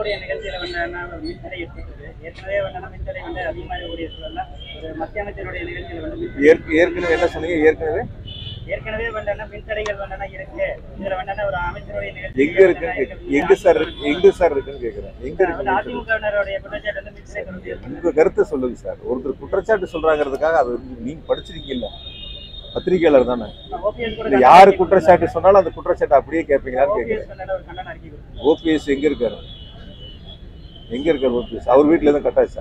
அமைச்சருடைய நிகழ்ச்சியில வந்து என்ன ஒரு மின்தடை ஏற்பட்டது ஏற்கனவே வந்து என்ன மின்தடை வந்து அதிகமாக ஓடிய சூழல்ல ஒரு மத்திய அமைச்சருடைய நிகழ்ச்சியில வந்து மின்தடை ஏற்க- ஏற்கனவே என்ன சொன்னீங்க ஏற்கனவே ஏற்கனவே வந்து என்ன மின்தடைகள் வந்து என்ன இருக்கு இதுல வந்து என்ன ஒரு அமைச்சருடைய நிகழ்ச்சி எங்க இருக்கு எங்க சார் இருக்கு? எங்க சார் இருக்குன்னு கேக்குறேன் எங்க இருக்கு மின்தடை? அதிமுகவினருடைய குற்றச்சாட்டு வந்து மின்தடை தொடர்ந்து இருக்கு. உங்க கருத்தை சொல்லுங்க சார் ஒருத்தர் குற்றச்சாட்டு சொல்றாங்கிறதுக்காக அது வந்து நீங்க படிச்சிருக்கீங்கல்ல பத்திரிகையாளர் தானே ஓபிஎஸ் கூட இல்ல யாரு குற்றச்சாட்டு சொன்னாலும் அந்த குற்றச்சாட்டு அப்படியே கேட்பீங்களான்னு கேக்குறேன் ஓபிஎஸ் வந்து ஒரு கண்டன அறிக்கை கொடுத்தாரு. ஓபிஎஸ் எங்க இருக்காரு எங்க இருக்காரு ஓபிஎஸ் அவர் வீட்டுல எதுவும் கட்டாச்சா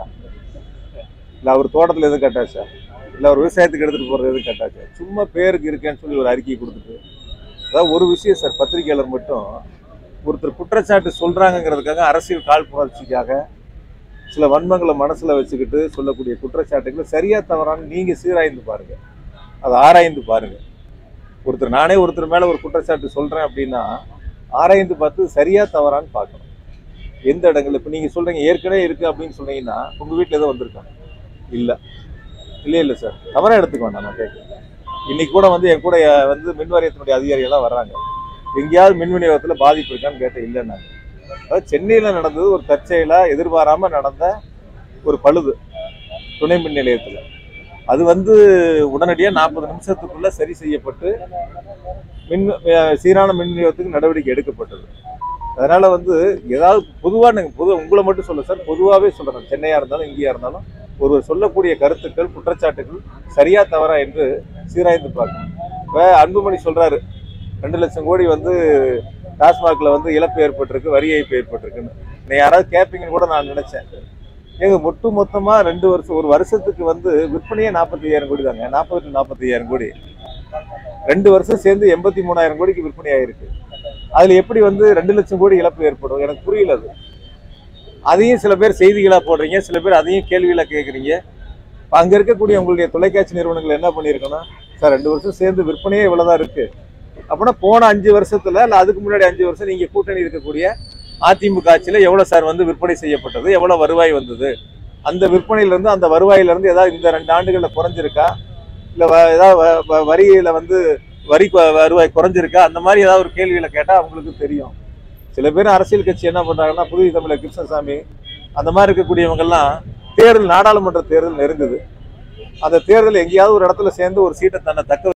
இல்ல அவர் தோட்டத்துல எதுவும் கட்டாச்சா இல்ல அவர் விவசாயத்துக்கு எடுத்துட்டு போறது எதுவும் கட்டாச்சா சும்மா பேருக்கு இருக்கேன்னு சொல்லி ஒரு அறிக்கை கொடுத்துட்டு அதாவது ஒரு விஷயம் சார் பத்திரிகையாளர் மட்டும் ஒருத்தர் குற்றச்சாட்டு சொல்றாங்கங்கிறதுக்காக அரசியல் காழ்ப்புணர்ச்சிக்காக சில வன்மங்களை மனசுல வச்சுக்கிட்டு சொல்லக்கூடிய குற்றச்சாட்டுகளை சரியா தவறான்னு நீங்க சீராய்ந்து பாருங்க அதை ஆராய்ந்து பாருங்க ஒருத்தர் நானே ஒருத்தர் மேல ஒரு குற்றச்சாட்டு சொல்றேன் அப்படின்னா ஆராய்ந்து பார்த்து சரியா தவறான்னு பார்க்கணும் எந்த இடங்கள்ல இப்போ நீங்க சொல்றீங்க ஏற்கனவே இருக்கு அப்படின்னு சொன்னீங்கன்னா உங்க வீட்டில் ஏதோ வந்திருக்காங்க இல்ல இல்ல இல்ல சார் தவறா எடுத்துக்க வேண்டாம் நான் கேட்குறேன் இன்னைக்கு கூட வந்து என் கூட அஹ், வந்து மின் வாரியத்தினுடைய அதிகாரிகள்லாம் வர்றாங்க எங்கேயாவது மின் விநியோகத்தில் பாதிப்பு இருக்கான்னு கேட்டேன் இல்லைன்னாங்க அதாவது சென்னையில் நடந்தது ஒரு தற்செயலா எதிர்பாராம நடந்த ஒரு பழுது துணை மின் நிலையத்தில் அது வந்து உடனடியாக நாற்பது நிமிஷத்துக்குள்ள சரி செய்யப்பட்டு மின் அஹ், சீரான மின் விநியோகத்துக்கு நடவடிக்கை எடுக்கப்பட்டது அதனால வந்து ஏதாவது பொதுவாக நீங்கள் பொது உங்களை மட்டும் சொல்ல சார் பொதுவாகவே சொல்கிறேன் சென்னையாக இருந்தாலும் இங்கேயா இருந்தாலும் ஒருவர் சொல்லக்கூடிய கருத்துக்கள் குற்றச்சாட்டுகள் சரியா தவறா என்று சீராய்ந்து பார்க்கணும் இப்போ அன்புமணி சொல்றாரு ரெண்டு லட்சம் கோடி வந்து டாஸ்மாக்ல வந்து இழப்பு ஏற்பட்டிருக்கு வரி ஏய்ப்பு ஏற்பட்டிருக்குன்னு நீ யாராவது கேட்பீங்கன்னு கூட நான் நினைச்சேன் ஏங்க ஒட்டு மொத்தமா ரெண்டு வருஷம் ஒரு வருஷத்துக்கு வந்து விற்பனையே நாற்பத்தி ஐயாயிரம் கோடி தாங்க நாற்பது டு நாற்பத்தி ஐயாயிரம் கோடி ரெண்டு வருஷம் சேர்ந்து எண்பத்தி மூணாயிரம் கோடிக்கு விற்பனை ஆயிருக்கு அதுல எப்படி வந்து ரெண்டு லட்சம் கோடி இழப்பு ஏற்படும் எனக்கு புரியல அது அதையும் சில பேர் செய்திகளா போடுறீங்க சில பேர் அதையும் கேள்வியில கேட்குறீங்க அங்க இருக்கக்கூடிய உங்களுடைய தொலைக்காட்சி நிறுவனங்கள் என்ன பண்ணியிருக்கணும் சார் ரெண்டு வருஷம் சேர்ந்து விற்பனையே இவ்வளவுதான் இருக்கு அப்படின்னா போன அஞ்சு வருஷத்துல இல்ல அதுக்கு முன்னாடி அஞ்சு வருஷம் நீங்க கூட்டணி இருக்கக்கூடிய அதிமுக ஆட்சியில எவ்வளவு சார் வந்து விற்பனை செய்யப்பட்டது எவ்வளவு வருவாய் வந்தது அந்த விற்பனையில இருந்து அந்த வருவாயில இருந்து ஏதாவது இந்த ரெண்டு ஆண்டுகள்ல குறைஞ்சிருக்கா இல்ல வ- ஏதாவது வ- வ- வரியில வந்து வரி கு- வருவாய் குறைஞ்சிருக்கா அந்த மாதிரி ஏதாவது ஒரு கேள்வியில கேட்டா அவங்களுக்கு தெரியும் சில பேர் அரசியல் கட்சி என்ன பண்றாங்கன்னா புதிய தமிழர் கிருஷ்ணசாமி அந்த மாதிரி இருக்கக்கூடியவங்கெல்லாம் தேர்தல் நாடாளுமன்ற தேர்தல் நெருங்குது அந்த தேர்தல் எங்கேயாவது ஒரு இடத்துல சேர்ந்து ஒரு சீட்டை தன்னை தக்க